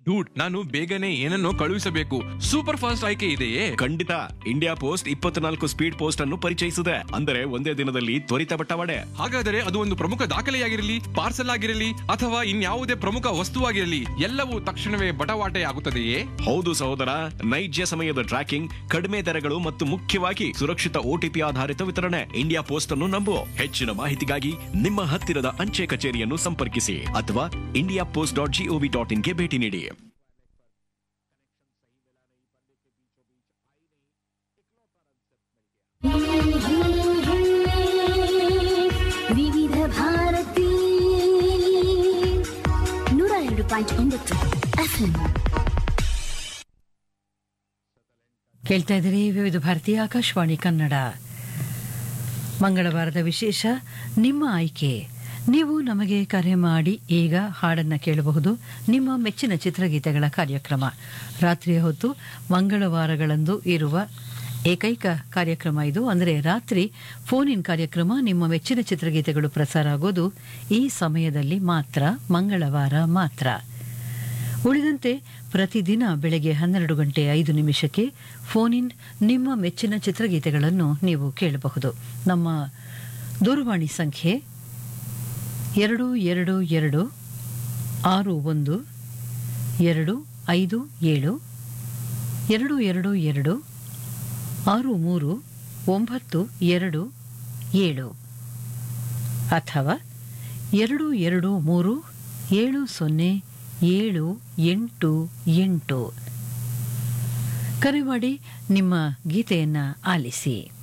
dude ನಾನು ಬೇಗನೆ ಏನನ್ನೋ ಕಳುಹಿಸಬೇಕು ಸೂಪರ್ ಫಾಸ್ಟ್ ಆಯ್ಕೆ ಇದೆಯೇ ಖಂಡಿತ ಇಂಡಿಯಾ ಪೋಸ್ಟ್ ಇಪ್ಪತ್ನಾಲ್ಕು ಸ್ಪೀಡ್ ಪೋಸ್ಟ್ ಅನ್ನು ಪರಿಚಯಿಸಿದೆ ಅಂದರೆ ಒಂದೇ ದಿನದಲ್ಲಿ ತ್ವರಿತ ಬಟ್ಟವಾಡೆ ಹಾಗಾದರೆ ಅದು ಒಂದು ಪ್ರಮುಖ ದಾಖಲೆಯಾಗಿರಲಿ ಪಾರ್ಸಲ್ ಆಗಿರಲಿ ಅಥವಾ ಇನ್ಯಾವುದೇ ಪ್ರಮುಖ ವಸ್ತುವಾಗಿರಲಿ ಎಲ್ಲವೂ ತಕ್ಷಣವೇ ಬಟವಾಟೆ ಆಗುತ್ತದೆಯೇ ಹೌದು ಸಹೋದರ ನೈಜ ಸಮಯದ ಟ್ರ್ಯಾಕಿಂಗ್ ಕಡಿಮೆ ದರಗಳು ಮತ್ತು ಮುಖ್ಯವಾಗಿ ಸುರಕ್ಷಿತ ಓಟಿಪಿ ಆಧಾರಿತ ವಿತರಣೆ ಇಂಡಿಯಾ ಪೋಸ್ಟ್ ಅನ್ನು ನಂಬು ಹೆಚ್ಚಿನ ಮಾಹಿತಿಗಾಗಿ ನಿಮ್ಮ ಹತ್ತಿರದ ಅಂಚೆ ಕಚೇರಿಯನ್ನು ಸಂಪರ್ಕಿಸಿ ಅಥವಾ India post dot G O V dot ಇನ್ಗೆ ಭೇಟಿ ನೀಡಿ ವಿವಿಧ ಭಾರತಿ ನೂರ ಎರಡು ಪಾಯಿಂಟ್ ಒಂಬತ್ತು ಎಫ್ಎಂ ಕೇಳ್ತಾ ಇದ್ದೀರಿ ವಿವಿಧ ಭಾರತೀಯ ಆಕಾಶವಾಣಿ ಕನ್ನಡ ಮಂಗಳವಾರದ ವಿಶೇಷ ನಿಮ್ಮ ಆಯ್ಕೆ ನೀವು ನಮಗೆ ಕರೆ ಮಾಡಿ ಈಗ ಹಾಡನ್ನು ಕೇಳಬಹುದು ನಿಮ್ಮ ಮೆಚ್ಚಿನ ಚಿತ್ರಗೀತೆಗಳ ಕಾರ್ಯಕ್ರಮ ರಾತ್ರಿಯ ಹೊತ್ತು ಮಂಗಳವಾರಗಳಂದು ಇರುವ ಏಕೈಕ ಕಾರ್ಯಕ್ರಮ ಇದು ಅಂದರೆ ರಾತ್ರಿ ಫೋನ್ ಇನ್ ಕಾರ್ಯಕ್ರಮ ನಿಮ್ಮ ಮೆಚ್ಚಿನ ಚಿತ್ರಗೀತೆಗಳು ಪ್ರಸಾರ ಆಗೋದು ಈ ಸಮಯದಲ್ಲಿ ಮಾತ್ರ ಮಂಗಳವಾರ ಮಾತ್ರ ಉಳಿದಂತೆ ಪ್ರತಿದಿನ ಬೆಳಗ್ಗೆ ಹನ್ನೆರಡು ಗಂಟೆ ಐದು ನಿಮಿಷಕ್ಕೆ ಫೋನ್ ಇನ್ ನಿಮ್ಮ ಮೆಚ್ಚಿನ ಚಿತ್ರಗೀತೆಗಳನ್ನು ನೀವು ಕೇಳಬಹುದು ನಮ್ಮ ದೂರವಾಣಿ ಸಂಖ್ಯೆ ಎರಡು ಎರಡು ಎರಡು ಆರು ಒಂದು ಎರಡು ಐದು ಏಳು ಎರಡು ಎರಡು ಎರಡು ಆರು ಮೂರು ಒಂಬತ್ತು ಎರಡು ಏಳು ಅಥವಾ ಎರಡು ಎರಡು ಮೂರು ಏಳು ಸೊನ್ನೆ ಏಳು ಎಂಟು ಎಂಟು ಕರೆ ಮಾಡಿ ನಿಮ್ಮ ಗೀತೆಯನ್ನು ಆಲಿಸಿ